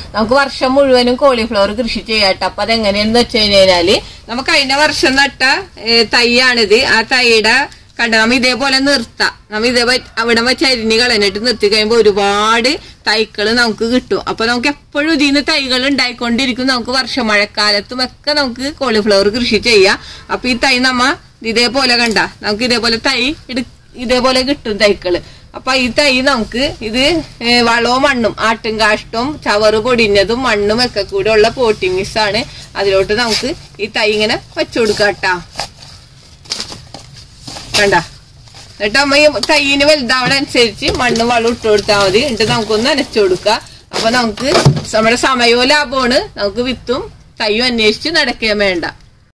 നമുക്ക് വർഷം മുഴുവനും കോളിഫ്ലവർ കൃഷി ചെയ്യാട്ടോ അപ്പൊ അതെങ്ങനെയാന്ന് വെച്ച് കഴിഞ്ഞാല് നമുക്ക് കഴിഞ്ഞ വർഷം നട്ട ഏ, തൈയാണിത് ആ തൈയുടെ കണ്ട നമ്മ ഇതേപോലെ നിർത്താം നമ്മ ഇതേപോലെ അവിടെ വെച്ച് അരിഞ്ഞ് കളഞ്ഞിട്ട് നിർത്തി കഴിയുമ്പോൾ ഒരുപാട് തൈകള് നമുക്ക് കിട്ടും അപ്പൊ നമുക്ക് എപ്പോഴും ഇതിന്ന് തൈകൾ ഉണ്ടായിക്കൊണ്ടിരിക്കും നമുക്ക് വർഷം മഴക്കാലത്തും ഒക്കെ നമുക്ക് കോളിഫ്ലവർ കൃഷി ചെയ്യാം അപ്പൊ ഈ തൈ നമ്മ ഇതേപോലെ കണ്ട നമുക്ക് ഇതേപോലെ തൈ എടു ഇതേപോലെ കിട്ടും തൈകള് അപ്പൊ ഈ തൈ നമുക്ക് ഇത് ഏ, വളവും മണ്ണും ആട്ടും കാഷ്ടവും ചവറ് പൊടിഞ്ഞതും മണ്ണും ഒക്കെ കൂടെ ഉള്ള പോട്ടിംഗ് മിക്സ് ആണ് അതിലോട്ട് നമുക്ക് ഈ തൈ ഇങ്ങനെ വെച്ചു കൊടുക്കാം കേട്ടാ കണ്ട എന്നിട്ട് അമ്മ ഈ തൈയിന് വലുതാവണ അനുസരിച്ച് മണ്ണ് വളം ഇട്ട് കൊടുത്താൽ മതി എന്നിട്ട് നമുക്കൊന്ന് നനച്ചു കൊടുക്കുക അപ്പൊ നമുക്ക് നമ്മുടെ സമയവും ലാഭമാണ് നമുക്ക് വിത്തും തൈയും അന്വേഷിച്ച് നടക്കുകയും വേണ്ട